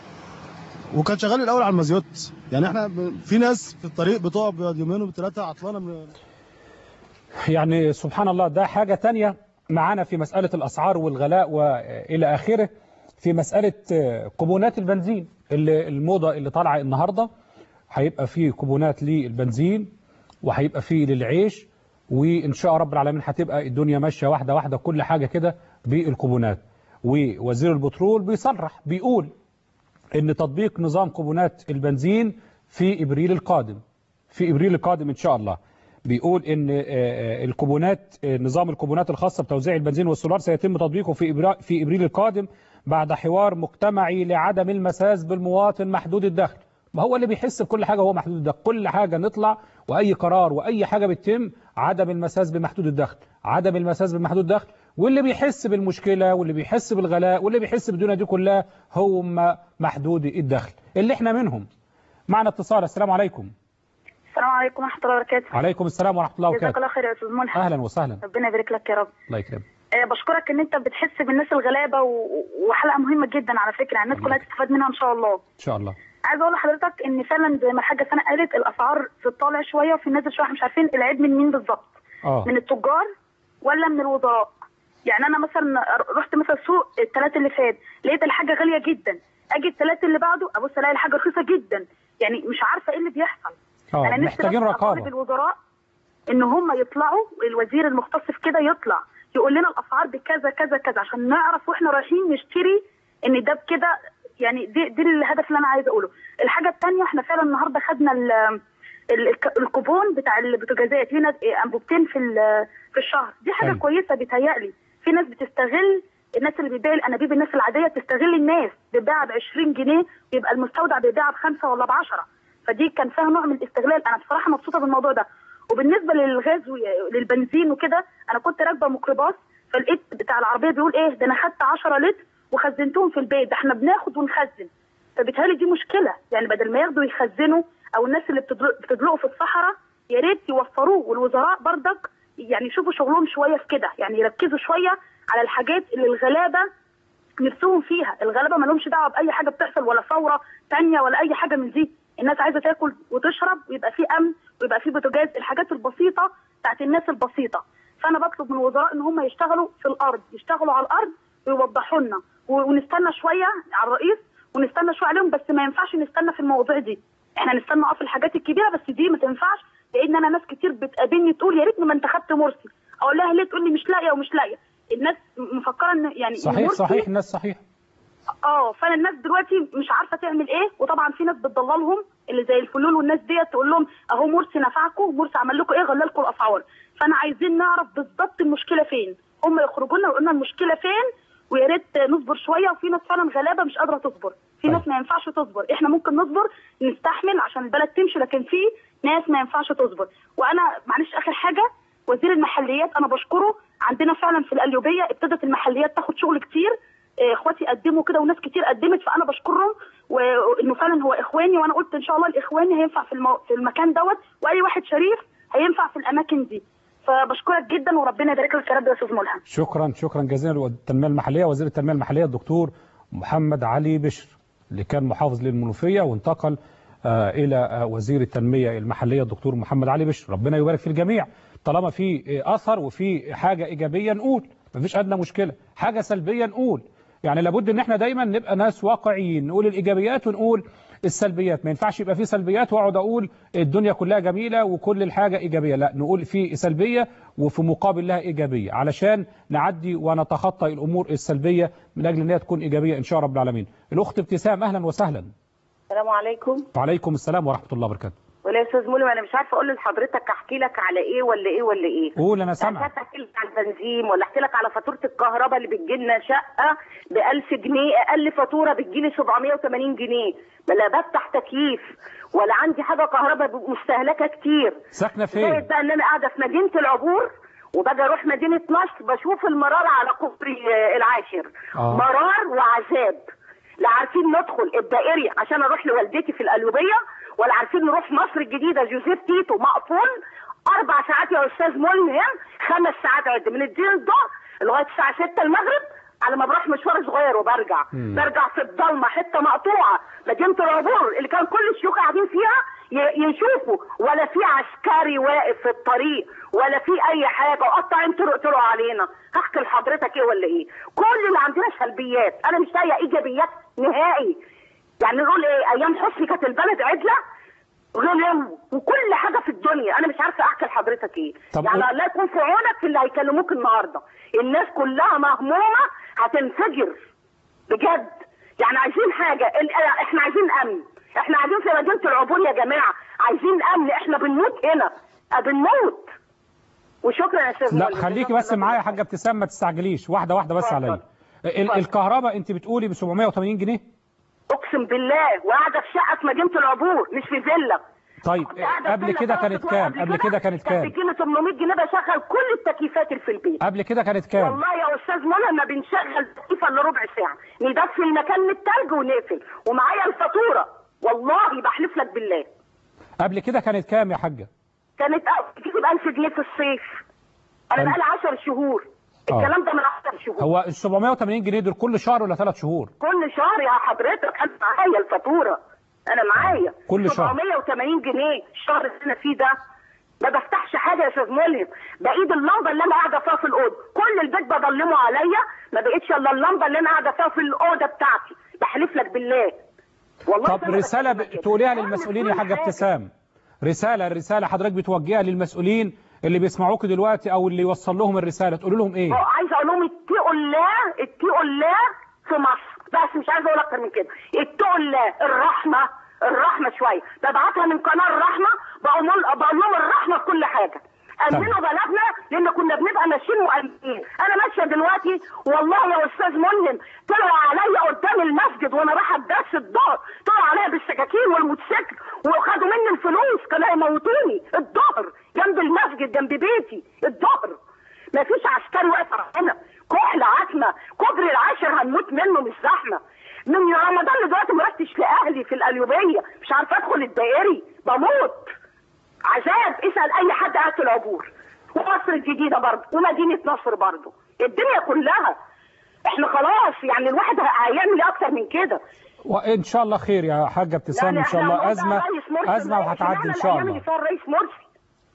E: وكان شغال الاول على المازيوت يعني احنا ب- في ناس في الطريق بتقع بيقعد يومين وثلاثه عطلانه من
B: يعني سبحان الله ده حاجة تانية معانا في مسألة الأسعار والغلاء وإلى آخره في مسألة كوبونات البنزين اللي الموضة اللي طالعة النهاردة هيبقى فيه كوبونات للبنزين وهيبقى فيه للعيش وإن شاء رب العالمين هتبقى الدنيا ماشية واحدة واحدة كل حاجة كده بالكوبونات ووزير البترول بيصرح بيقول ان تطبيق نظام كوبونات البنزين في ابريل القادم في ابريل القادم ان شاء الله بيقول ان آه، آه، الكوبونات آه، نظام الكوبونات الخاصه بتوزيع البنزين والسولار سيتم تطبيقه في إبرا- في ابريل القادم بعد حوار مجتمعي لعدم المساس بالمواطن محدود الدخل ما هو اللي بيحس بكل حاجه هو محدود الدخل كل حاجه نطلع واي قرار واي حاجه بتتم عدم المساس بمحدود الدخل عدم المساس بمحدود الدخل واللي بيحس بالمشكله واللي بيحس بالغلاء واللي بيحس بالدنيا دي كلها هم محدودي الدخل اللي احنا منهم معنا اتصال السلام عليكم
X: السلام عليكم ورحمة الله وبركاته
B: عليكم السلام ورحمه الله
X: جزاك
B: وبركاته
X: الله خير يا أستاذ ملحم
B: اهلا وسهلا
X: ربنا يبارك لك يا رب
B: الله يكرمك
X: آه، بشكرك ان انت بتحس بالناس الغلابه و- وحلقه مهمه جدا على فكره الناس كلها تستفاد منها ان شاء الله
B: ان شاء الله
X: عايزه اقول لحضرتك ان فعلا زي ما الحاجه سنه قالت الاسعار في الطالع شويه وفي النازل شويه احنا مش عارفين العيب من مين بالظبط
B: اه
X: من التجار ولا من الوزراء يعني انا مثلا رحت مثلا السوق الثلاث اللي فات لقيت الحاجه غاليه جدا اجي الثلاث اللي بعده ابص الاقي الحاجه رخيصه جدا يعني مش عارفه ايه اللي بيحصل
B: اه
X: نفسي
B: محتاجين
X: بس
B: رقابه
X: أطالب الوزراء ان هم يطلعوا الوزير المختص في كده يطلع يقول لنا الاسعار بكذا كذا كذا عشان نعرف واحنا رايحين نشتري ان ده بكده يعني دي دي الهدف اللي انا عايزه اقوله الحاجه الثانيه احنا فعلا النهارده خدنا ال ال- الك- الكوبون بتاع البوتاجازات لينا انبوبتين في ال- في الشهر دي حاجه
Y: حلو.
X: كويسه بيتهيألي في ناس بتستغل الناس اللي بتبيع الانابيب الناس العاديه بتستغل الناس بتبيعها ب 20 جنيه يبقى المستودع بيبيعها بخمسه ولا ب 10 فدي كان فيها نوع من الاستغلال انا بصراحه مبسوطه بالموضوع ده وبالنسبه للغاز وللبنزين وكده انا كنت راكبه ميكروباص فلقيت بتاع العربيه بيقول ايه ده انا خدت 10 لتر وخزنتهم في البيت ده احنا بناخد ونخزن فبالتالي دي مشكله يعني بدل ما ياخدوا يخزنوا او الناس اللي بتدلق- بتدلقوا في الصحراء يا ريت يوفروه والوزراء برضك يعني يشوفوا شغلهم شويه في كده يعني يركزوا شويه على الحاجات اللي الغلابه نفسهم فيها الغلابه ما لهمش دعوه باي حاجه بتحصل ولا ثوره تانية ولا اي حاجه من دي الناس عايزه تاكل وتشرب ويبقى في امن ويبقى في بوتاجاز الحاجات البسيطه بتاعت الناس البسيطه فانا بطلب من الوزراء ان هم يشتغلوا في الارض يشتغلوا على الارض ويوضحوا لنا و- ونستنى شويه على الرئيس ونستنى شويه عليهم بس ما ينفعش نستنى في المواضيع دي احنا نستنى اه في الحاجات الكبيره بس دي ما تنفعش لان انا ناس كتير بتقابلني تقول يا ريتني ما انتخبت مرسي اقول لها ليه تقول لي مش لاقيه ومش لاقيه الناس مفكره ان يعني إن
B: صحيح
X: مرسي-
B: صحيح الناس صحيح
X: اه فانا الناس دلوقتي مش عارفه تعمل ايه وطبعا في ناس بتضللهم اللي زي الفلول والناس ديت تقول لهم اهو مرسي نفعكم مرسي عمل لكم ايه غلى لكم الاسعار فانا عايزين نعرف بالظبط المشكله فين هم يخرجوا لنا ويقولوا لنا المشكله فين ويا ريت نصبر شويه وفي ناس فعلا غلابه مش قادره تصبر في ناس ما ينفعش تصبر احنا ممكن نصبر نستحمل عشان البلد تمشي لكن في ناس ما ينفعش تصبر وانا معلش اخر حاجه وزير المحليات انا بشكره عندنا فعلا في القليوبيه ابتدت المحليات تاخد شغل كتير آه، اخواتي قدموا كده وناس كتير قدمت فانا بشكرهم وانه فعلا هو اخواني وانا قلت ان شاء الله الاخواني هينفع في, المو... في المكان دوت واي واحد شريف هينفع في الاماكن دي فبشكرك جدا وربنا يبارك لك يا رب يا استاذ ملهم
B: شكرا شكرا جزيلا للتنميه المحليه وزير التنميه المحليه الدكتور محمد علي بشر اللي كان محافظ للمنوفيه وانتقل آه، الى آه، وزير التنميه المحليه الدكتور محمد علي بشر ربنا يبارك في الجميع طالما في آه، اثر وفي حاجه ايجابيه نقول مفيش ادنى مشكله حاجه سلبيه نقول يعني لابد ان احنا دايما نبقى ناس واقعيين نقول الايجابيات ونقول السلبيات ما ينفعش يبقى في سلبيات واقعد اقول الدنيا كلها جميله وكل الحاجه ايجابيه لا نقول في سلبيه وفي مقابل لها ايجابيه علشان نعدي ونتخطى الامور السلبيه من اجل ان هي تكون ايجابيه ان شاء رب العالمين الاخت ابتسام اهلا وسهلا
A: السلام عليكم
B: وعليكم السلام ورحمه الله وبركاته
A: ولا يا استاذ مولم انا مش عارفه اقول لحضرتك احكي لك على ايه ولا ايه ولا ايه
B: قول انا
A: مش
B: سامعك
A: عارفه احكي لك على البنزين ولا احكي لك على فاتوره الكهرباء اللي بتجي لنا شقه ب 1000 جنيه اقل فاتوره بتجي لي 780 جنيه لا بفتح تكييف ولا عندي حاجه كهرباء مستهلكه كتير
B: ساكنه فين
A: زائد بقى ان انا قاعده في مدينه العبور وباجي اروح مدينه نشط بشوف المرار على كوبري آه، العاشر
C: آه.
A: مرار وعذاب لا عارفين ندخل الدائري عشان اروح لوالدتي في القليوبيه ولا عارفين نروح مصر الجديده جوزيف تيتو مقفول اربع ساعات يا استاذ ملهم خمس ساعات عد من الدين الظهر لغايه الساعه 6 المغرب على ما بروح مشوار صغير وبرجع
C: مم.
A: برجع في الضلمه حته مقطوعه مدينه العبور اللي كان كل الشيوخ قاعدين فيها ي- يشوفوا ولا في عسكري واقف في الطريق ولا في اي حاجه وقطعين طرق طرق علينا هحكي لحضرتك ايه ولا ايه كل اللي عندنا سلبيات انا مش لاقيه ايجابيات نهائي يعني نقول ايه ايام حسني كانت البلد عدله غلو وكل حاجه في الدنيا انا مش عارفه احكي لحضرتك ايه
B: طب
A: يعني
B: قول-
A: الله يكون في عونك في اللي هيكلموك النهارده الناس كلها مهمومه هتنفجر بجد يعني عايزين حاجه ال- آه، احنا عايزين امن احنا قاعدين في مدينه العبور يا جماعه عايزين امن احنا بنموت هنا آه، بنموت وشكرا يا استاذ
B: لا
A: مولد.
B: خليكي بس معايا يا حاجه ابتسام ما تستعجليش واحده واحده بس عليا ال- الكهرباء انت بتقولي ب 780 جنيه
A: اقسم بالله وقاعده في شقه في مدينه العبور مش في فيلا
B: طيب قبل كده كانت كام قبل كده كانت كام
A: بتجيلي 800 جنيه بشغل كل التكييفات اللي في البيت
B: قبل كده كانت كام
A: والله يا استاذ منى ما بنشغل تكييف الا ربع ساعه ندفي المكان من التلج ونقفل ومعايا الفاتوره والله بحلف لك بالله
B: قبل كده كانت كام يا حاجه
A: كانت تجيب 1000 جنيه في الصيف انا
B: ألف.
A: بقالي 10 شهور
B: آه.
A: الكلام ده من 10 شهور
B: هو ال 780 جنيه دول كل شهر ولا ثلاث شهور
A: كل شهر يا حضرتك انا معايا الفاتوره انا معايا
B: كل شهر.
A: 780 جنيه الشهر اللي انا فيه ده ما بفتحش حاجه يا استاذ ملهم بايد اللمبه اللي انا قاعده فيها في الاوضه كل البيت بضلمه عليا ما بقتش الا اللمبه اللي انا قاعده فيها في الاوضه بتاعتي بحلف لك بالله والله
B: طب
A: أنا
B: رساله
A: بكلمك كده.
B: تقوليها للمسؤولين يا
A: كل
B: حاجه
A: حاجة.
B: ابتسام رساله الرساله حضرتك بتوجهها للمسؤولين اللي بيسمعوك دلوقتي او اللي يوصل لهم الرساله تقول لهم ايه
A: اه عايزه اقول لهم اتقوا الله اتقوا الله في مصر بس مش عايزه اقول اكتر من كده اتقوا الله الرحمه الرحمه شويه ببعتها من قناه الرحمه بقول بقول لهم الرحمه في كل حاجه امنوا بلدنا لان كنا بنبقى ماشيين مؤمنين انا ماشيه دلوقتي والله يا استاذ ملهم طلعوا عليا قدام المسجد وانا رايحه الدرس الظهر طلعوا عليا بالسكاكين والموتوسيكل وخدوا مني الفلوس كانوا هيموتوني الظهر جنب المسجد جنب بيتي الظهر ما فيش عسكري واقف هنا كحل عتمه كوبري العاشر هنموت منه مش زحمه من رمضان لدلوقتي ما رحتش لاهلي في القليوبيه مش عارفه ادخل الدائري بموت عذاب اسال اي حد قاعد في العبور ومصر الجديده برضه ومدينه نصر برضه الدنيا كلها احنا خلاص يعني الواحد هيعمل ايه اكتر من كده
B: وان شاء الله خير يا حاجه ابتسام ان شاء الله ازمه ازمه وهتعدي ان شاء
A: اللي
B: الله
A: فيها الرئيس مرسي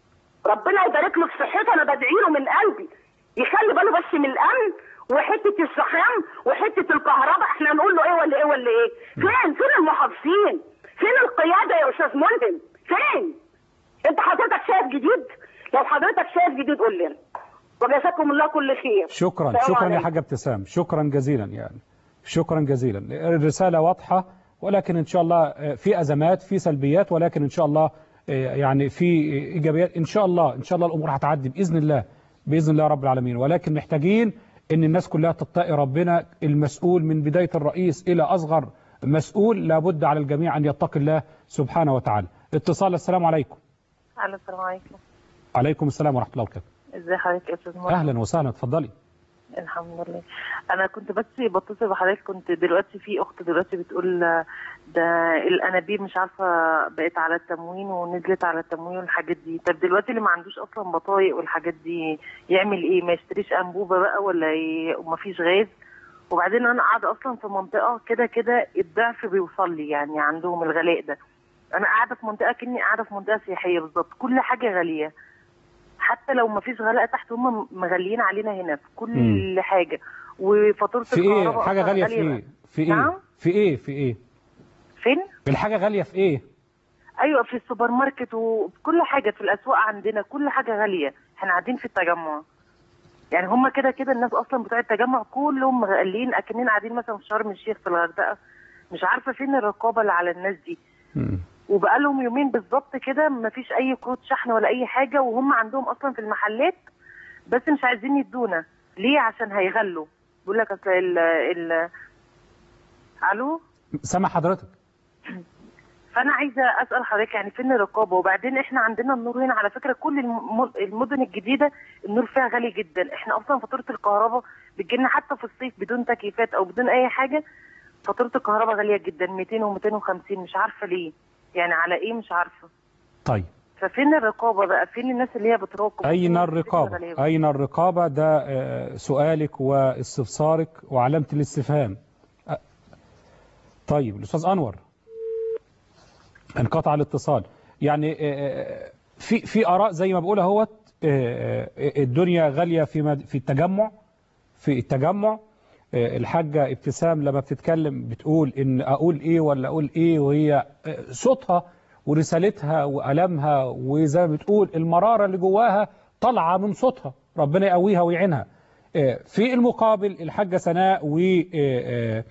A: ربنا يبارك له في صحته انا بدعي له من قلبي يخلي باله بس من الامن وحته الزحام وحته الكهرباء احنا نقول له ايه ولا ايه ولا ايه فين فين المحافظين فين القياده يا استاذ ملهم فين انت حضرتك شايف جديد لو حضرتك شايف جديد قول لنا وجزاكم الله كل خير
B: شكرا
A: السلام
B: شكرا يا
A: عليكم.
B: حاجه ابتسام شكرا جزيلا يعني شكرا جزيلا الرساله واضحه ولكن ان شاء الله آه، في ازمات في سلبيات ولكن ان شاء الله آه، يعني في ايجابيات ان شاء الله ان شاء الله الامور هتعدي باذن الله باذن الله رب العالمين ولكن محتاجين ان الناس كلها تتقي ربنا المسؤول من بدايه الرئيس الى اصغر مسؤول لابد على الجميع ان يتقي الله سبحانه وتعالى اتصال السلام عليكم
C: الو السلام عليكم
B: عليكم السلام ورحمه الله وبركاته
C: ازي حضرتك يا استاذ مرة
B: اهلا وسهلا اتفضلي
C: الحمد لله انا كنت بس بتصل بحضرتك كنت دلوقتي في اخت دلوقتي بتقول آه، ده الانابيب مش عارفه بقت على التموين ونزلت على التموين والحاجات دي طب دلوقتي اللي ما عندوش اصلا بطايق والحاجات دي يعمل ايه ما يشتريش انبوبه بقى ولا ي... ومفيش غاز وبعدين انا قاعده اصلا في منطقه كده كده الضعف بيوصل لي يعني عندهم الغلاء ده انا قاعده في منطقه كاني قاعده في منطقه سياحيه بالظبط كل حاجه غاليه حتى لو ما فيش غلاء تحت هم مغليين علينا هنا في كل
B: مم.
C: حاجه وفاتوره
B: في ايه
C: الكهرباء
B: حاجه
C: أصلاً
B: غاليه في
C: بقى.
B: ايه في ايه
C: نعم
B: في ايه في ايه
C: فين
B: الحاجه غاليه في ايه
C: ايوه في السوبر ماركت وفي كل حاجه في الاسواق عندنا كل حاجه غاليه احنا قاعدين في التجمع يعني هم كده كده الناس اصلا بتوع التجمع كلهم مغلين اكننا قاعدين مثلا في شرم الشيخ في الغردقه مش عارفه فين الرقابه اللي على الناس دي وبقالهم يومين بالظبط كده مفيش اي كروت شحن ولا اي حاجه وهم عندهم اصلا في المحلات بس مش عايزين يدونا ليه عشان هيغلوا بيقول لك اصل ال ال الو
B: سامع حضرتك
C: فانا عايزه اسال حضرتك يعني فين الرقابه وبعدين احنا عندنا النور هنا على فكره كل الم- المدن الجديده النور فيها غالي جدا احنا اصلا فاتوره الكهرباء بتجيلنا حتى في الصيف بدون تكييفات او بدون اي حاجه فاتوره الكهرباء غاليه جدا 200 و250 مش عارفه ليه يعني على ايه مش عارفه
B: طيب
C: ففين الرقابه بقى فين الناس اللي هي بتراقب
B: أين
C: فين
B: الرقابة
C: الغالية؟
B: أين الرقابة ده آه، سؤالك واستفسارك وعلامة الاستفهام أ- طيب الأستاذ أنور انقطع الاتصال يعني آه، في في آراء زي ما بقول اهوت آه، آه، الدنيا غالية في مد- في التجمع في التجمع آه، الحاجة ابتسام لما بتتكلم بتقول ان اقول ايه ولا اقول ايه وهي آه، صوتها ورسالتها وألمها وزي ما بتقول المرارة اللي جواها طالعة من صوتها ربنا يقويها ويعينها آه، في المقابل الحاجة سناء و آه، آه،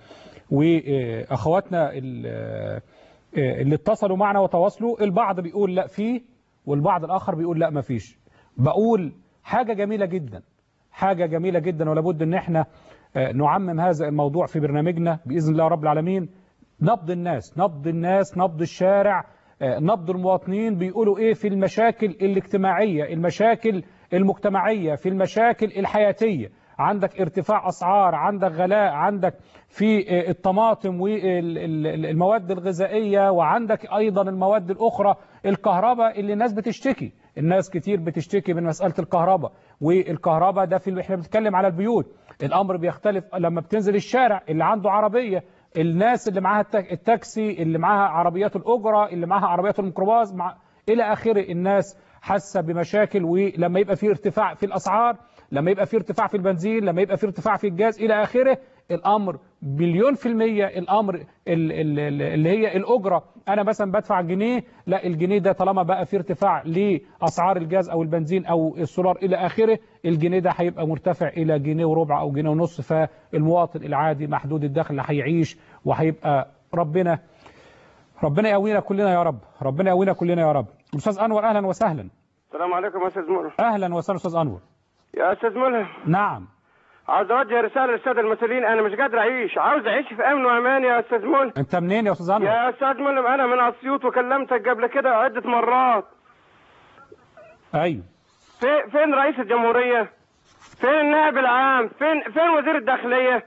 B: واخواتنا ال- آه، اللي اتصلوا معنا وتواصلوا البعض بيقول لا فيه والبعض الآخر بيقول لا ما فيش بقول حاجة جميلة جدا حاجة جميلة جدا ولابد ان احنا آه، نعمم هذا الموضوع في برنامجنا بإذن الله رب العالمين نبض الناس نبض الناس نبض الشارع آه، نبض المواطنين بيقولوا ايه في المشاكل الاجتماعية المشاكل المجتمعية في المشاكل الحياتية عندك ارتفاع أسعار عندك غلاء عندك في آه، الطماطم والمواد الغذائية وعندك أيضا المواد الأخرى الكهرباء اللي الناس بتشتكي الناس كتير بتشتكي من مسألة الكهرباء والكهرباء ده في احنا بنتكلم على البيوت الأمر بيختلف لما بتنزل الشارع اللي عنده عربية الناس اللي معاها التاك- التاكسي اللي معاها عربيات الأجرة اللي معاها عربيات الميكروباص مع إلى آخره الناس حاسة بمشاكل ولما يبقى في ارتفاع في الأسعار لما يبقى في ارتفاع في البنزين لما يبقى في ارتفاع في الجاز إلى آخره الأمر مليون في المية الأمر ال- ال- ال- اللي هي الأجرة أنا مثلا بدفع جنيه لا الجنيه ده طالما بقى في ارتفاع لأسعار الجاز أو البنزين أو السولار إلى آخره الجنيه ده هيبقى مرتفع إلى جنيه وربع أو جنيه ونص فالمواطن العادي محدود الدخل اللي هيعيش وهيبقى ربنا ربنا يقوينا كلنا يا رب ربنا يقوينا كلنا يا رب أستاذ أنور أهلا وسهلا
P: السلام عليكم يا استاذ ملهم
B: أهلا وسهلا أستاذ أنور
P: يا استاذ ملهم
B: نعم
P: عاوز اوجه رساله للساده المسؤولين انا مش قادر اعيش عاوز اعيش في امن وامان يا استاذ ملهم
B: أنت منين يا أستاذ أنور
P: يا استاذ ملهم انا من اسيوط وكلمتك قبل كده عده مرات
B: أيوه
P: في فين رئيس الجمهوريه فين النائب العام فين فين وزير الداخليه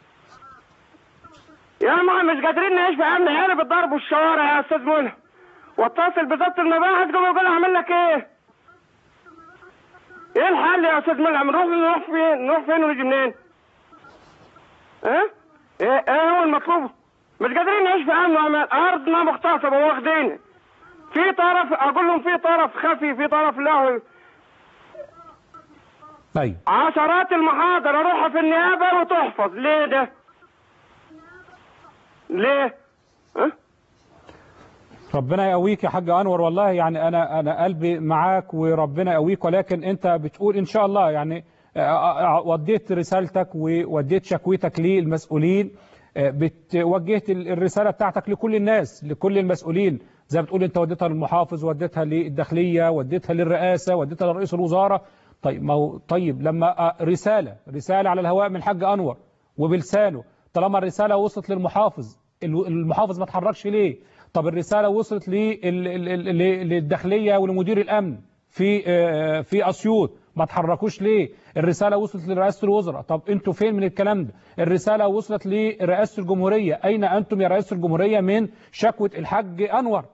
P: يا ما مش قادرين نعيش في امن عيالي بالضرب والشوارع يا استاذ منى واتصل بضبط المباحث قوم يقول اعمل لك ايه ايه الحل يا استاذ ملعب نروح نروح فين نروح فين ونيجي منين ها ايه ايه هو المطلوب مش قادرين نعيش في امن وامان ارضنا مغتصبه واخدين في طرف اقول لهم في طرف خفي في طرف له
B: طيب
P: عشرات المحاضر اروحها في النيابه وتحفظ ليه ده ليه ها
B: ربنا يقويك يا حاج انور والله يعني انا انا قلبي معاك وربنا يقويك ولكن انت بتقول ان شاء الله يعني آه، آه، وديت رسالتك ووديت شكوتك للمسؤولين آه، بتوجهت ال- الرساله بتاعتك لكل الناس لكل المسؤولين زي ما بتقول انت وديتها للمحافظ وديتها للداخليه وديتها للرئاسه وديتها لرئيس الوزاره طيب ما هو طيب لما آه، رساله رساله على الهواء من الحاج انور وبلسانه طالما الرساله وصلت للمحافظ ال- المحافظ ما اتحركش ليه طب الرساله وصلت لل- ال- ال- ال- للداخليه ولمدير الامن في آه، في اسيوط ما تحركوش ليه الرساله وصلت لرئاسه الوزراء طب انتوا فين من الكلام ده الرساله وصلت لرئاسه الجمهوريه اين انتم يا رئاسه الجمهوريه من شكوى الحاج انور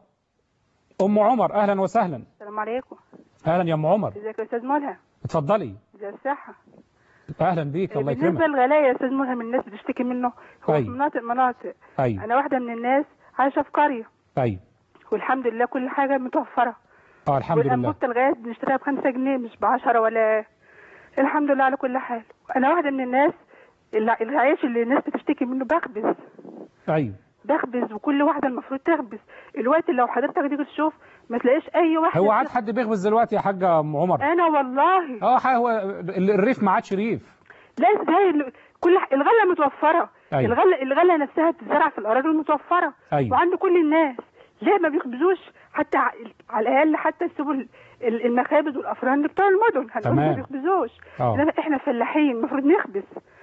B: ام عمر اهلا وسهلا
D: السلام عليكم
B: اهلا يا ام عمر
D: ازيك يا استاذ ملهم
B: اتفضلي
D: ازي الصحه
B: اهلا بيك الله
D: بالنسبه
B: يكرمك
D: للغلاء يا استاذ ملهم الناس بتشتكي منه هو
B: أيوة.
D: في مناطق مناطق
B: ايوه
D: انا واحده من الناس عايشه في قريه
B: ايوه
D: والحمد لله كل حاجه متوفره
B: اه الحمد لله
D: والانبوبه الغاز بنشتريها ب 5 جنيه مش ب 10 ولا الحمد لله على كل حال انا واحده من الناس اللي- العيش اللي الناس بتشتكي منه بخبز
B: ايوه
D: بخبز وكل واحده المفروض تخبز الوقت لو حضرتك تيجي تشوف ما تلاقيش اي واحده
B: هو عاد حد بيخبز دلوقتي يا حاجه ام عمر
D: انا والله
B: اه ح- هو ال- الريف ما عادش ريف
D: لا ازاي ال- كل ح- الغله متوفره
B: أيوة.
D: الغله الغله نفسها بتزرع في الاراضي المتوفره
B: أيوة.
D: وعند كل الناس ليه ما بيخبزوش حتى ع- على الاقل حتى يسيبوا ال- ال- المخابز والافران بتوع المدن هنقول ما
B: تمام.
D: بيخبزوش
B: آه.
D: انما احنا فلاحين المفروض نخبز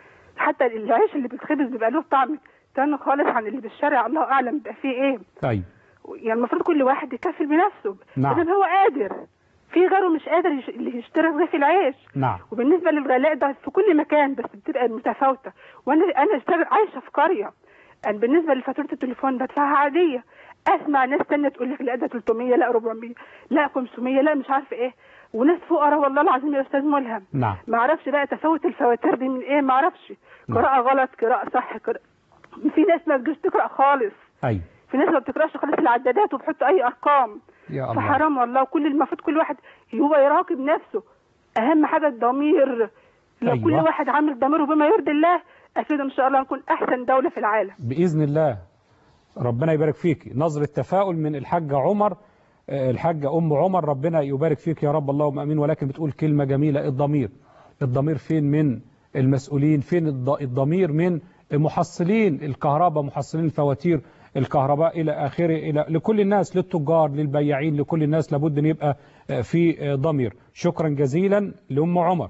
D: حتى العيش اللي بيتخبز بيبقى له طعم تاني خالص عن اللي بالشارع الله اعلم بيبقى فيه ايه
B: ايوه
D: يعني المفروض كل واحد يكفل بنفسه
B: نعم.
D: إذا هو قادر في غيره مش قادر يش- اللي يشتري رغيف العيش
B: نعم
D: وبالنسبه للغلاء ده في كل مكان بس بتبقى متفاوته وانا انا اشتغل عايشه في قريه انا بالنسبه لفاتوره التليفون بدفعها عاديه اسمع ناس تانية تقول لك لا ده 300 لا 400 لا 500 لا مش عارفه ايه وناس فقراء والله العظيم يا استاذ ملهم
B: نعم
D: ما اعرفش بقى تفاوت الفواتير دي من ايه ما اعرفش
B: نعم.
D: قراءه غلط قراءه صح قراءة. في ناس ما بتجيش تقرا خالص
B: ايوه
D: في ناس ما بتقراش خالص العدادات وبتحط اي ارقام
B: يا الله
D: فحرام والله وكل المفروض كل واحد هو يراقب نفسه اهم حاجه الضمير لو
B: أيوة.
D: كل واحد عامل ضميره بما يرضي الله اكيد ان شاء الله نكون احسن دوله في العالم
B: بإذن الله ربنا يبارك فيك نظرة تفاؤل من الحاجة عمر آه، الحاجة أم عمر ربنا يبارك فيك يا رب اللهم أمين ولكن بتقول كلمة جميلة الضمير الضمير فين من المسؤولين فين الض- الضمير من محصلين الكهرباء محصلين الفواتير الكهرباء إلى آخره إلى لكل الناس للتجار للبياعين لكل الناس لابد أن يبقى آه، في آه، ضمير شكرا جزيلا لأم عمر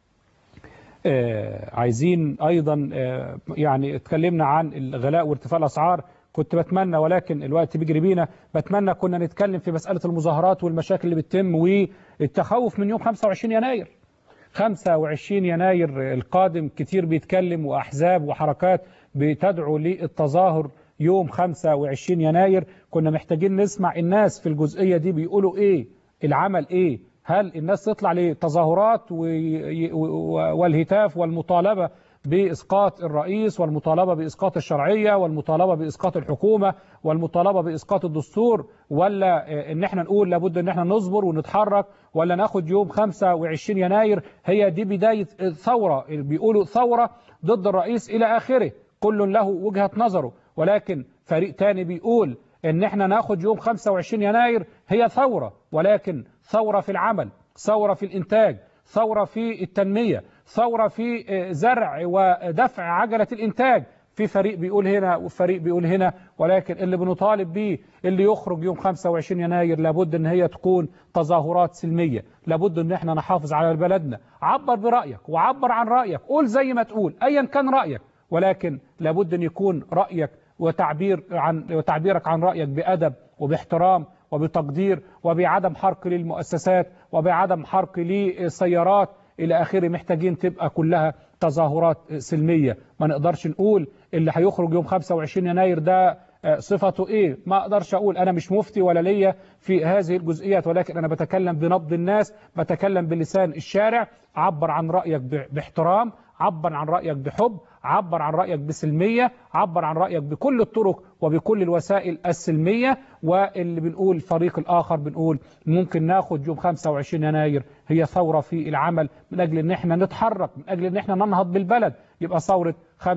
B: آه، عايزين ايضا آه، يعني اتكلمنا عن الغلاء وارتفاع الاسعار كنت بتمنى ولكن الوقت بيجري بينا بتمنى كنا نتكلم في مسألة المظاهرات والمشاكل اللي بتتم والتخوف من يوم 25 يناير 25 يناير القادم كتير بيتكلم وأحزاب وحركات بتدعو للتظاهر يوم 25 يناير كنا محتاجين نسمع الناس في الجزئية دي بيقولوا ايه العمل ايه هل الناس تطلع لتظاهرات وي- و- والهتاف والمطالبة بإسقاط الرئيس والمطالبة بإسقاط الشرعية والمطالبة بإسقاط الحكومة والمطالبة بإسقاط الدستور ولا آه، إن احنا نقول لابد إن احنا نصبر ونتحرك ولا ناخد يوم 25 يناير هي دي بداية ثورة بيقولوا ثورة ضد الرئيس إلى آخره كل له وجهة نظره ولكن فريق تاني بيقول ان احنا ناخد يوم 25 يناير هي ثورة ولكن ثورة في العمل ثورة في الانتاج ثورة في التنمية ثورة في آه، زرع ودفع عجلة الانتاج في فريق بيقول هنا وفريق بيقول هنا ولكن اللي بنطالب بيه اللي يخرج يوم 25 يناير لابد ان هي تكون تظاهرات سلمية لابد ان احنا نحافظ على بلدنا عبر برأيك وعبر عن رأيك قول زي ما تقول ايا كان رأيك ولكن لابد ان يكون رأيك وتعبير عن وتعبيرك عن رأيك بأدب وباحترام وبتقدير وبعدم حرق للمؤسسات وبعدم حرق للسيارات إلى آخره محتاجين تبقى كلها تظاهرات سلمية ما نقدرش نقول اللي هيخرج يوم 25 يناير ده صفته ايه ما اقدرش اقول انا مش مفتي ولا ليا في هذه الجزئيات ولكن انا بتكلم بنبض الناس بتكلم بلسان الشارع عبر عن رأيك باحترام عبر عن رأيك بحب عبر عن رأيك بسلمية عبر عن رأيك بكل الطرق وبكل الوسائل السلمية واللي بنقول الفريق الآخر بنقول ممكن ناخد يوم 25 يناير هي ثورة في العمل من أجل أن احنا نتحرك من أجل أن احنا ننهض بالبلد يبقى ثورة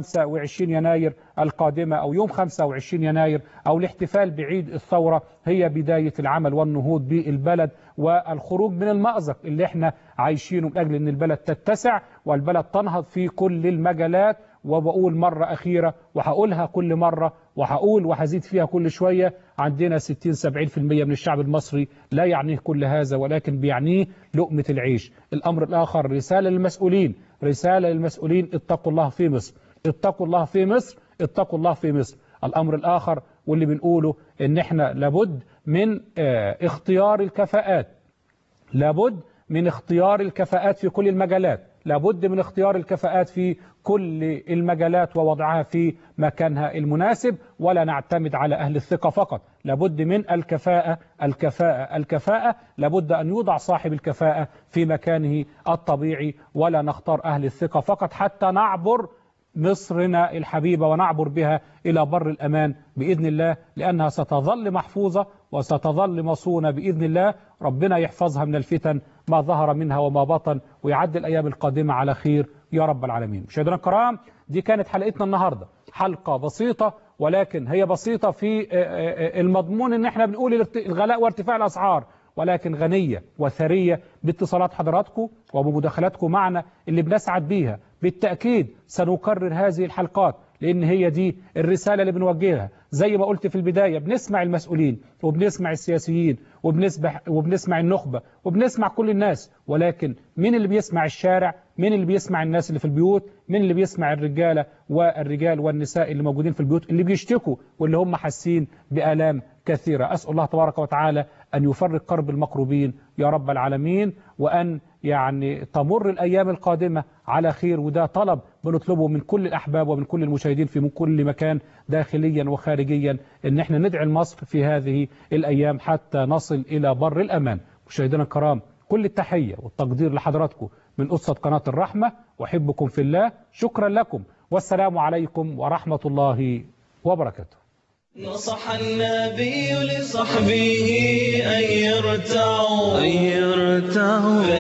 B: 25 يناير القادمة أو يوم 25 يناير أو الاحتفال بعيد الثورة هي بداية العمل والنهوض بالبلد والخروج من المأزق اللي احنا عايشينه من أجل أن البلد تتسع والبلد تنهض في كل المجالات وبقول مرة أخيرة وهقولها كل مرة وهقول وهزيد فيها كل شوية عندنا 60-70% من الشعب المصري لا يعنيه كل هذا ولكن بيعنيه لقمة العيش الأمر الآخر رسالة للمسؤولين رسالة للمسؤولين اتقوا الله في مصر اتقوا الله في مصر اتقوا الله في مصر الأمر الآخر واللي بنقوله ان احنا لابد من اه اختيار الكفاءات لابد من اختيار الكفاءات في كل المجالات لابد من اختيار الكفاءات في كل المجالات ووضعها في مكانها المناسب ولا نعتمد على أهل الثقة فقط لابد من الكفاءة الكفاءة الكفاءة لابد أن يوضع صاحب الكفاءة في مكانه الطبيعي ولا نختار أهل الثقة فقط حتى نعبر مصرنا الحبيبة ونعبر بها إلى بر الأمان بإذن الله لأنها ستظل محفوظة وستظل مصونة بإذن الله ربنا يحفظها من الفتن ما ظهر منها وما بطن ويعد الأيام القادمة على خير يا رب العالمين مشاهدينا الكرام دي كانت حلقتنا النهاردة حلقة بسيطة ولكن هي بسيطة في المضمون ان احنا بنقول الغلاء وارتفاع الأسعار ولكن غنية وثرية باتصالات حضراتكم وبمداخلاتكم معنا اللي بنسعد بيها بالتأكيد سنكرر هذه الحلقات لأن هي دي الرسالة اللي بنوجهها زي ما قلت في البداية بنسمع المسؤولين وبنسمع السياسيين وبنسمع, وبنسمع النخبة وبنسمع كل الناس ولكن مين اللي بيسمع الشارع مين اللي بيسمع الناس اللي في البيوت مين اللي بيسمع الرجالة والرجال والنساء اللي موجودين في البيوت اللي بيشتكوا واللي هم حاسين بآلام كثيرة أسأل الله تبارك وتعالى أن يفرق كرب المكروبين يا رب العالمين وأن يعني تمر الأيام القادمة على خير وده طلب بنطلبه من كل الأحباب ومن كل المشاهدين في من كل مكان داخليا وخارجيا ان احنا ندعي مصر في هذه الأيام حتى نصل إلى بر الأمان مشاهدينا الكرام كل التحية والتقدير لحضراتكم من أسرة قناة الرحمة وحبكم في الله شكرا لكم والسلام عليكم ورحمة الله وبركاته
F: نصح النبي لصحبه أن يرتعوا, أن يرتعوا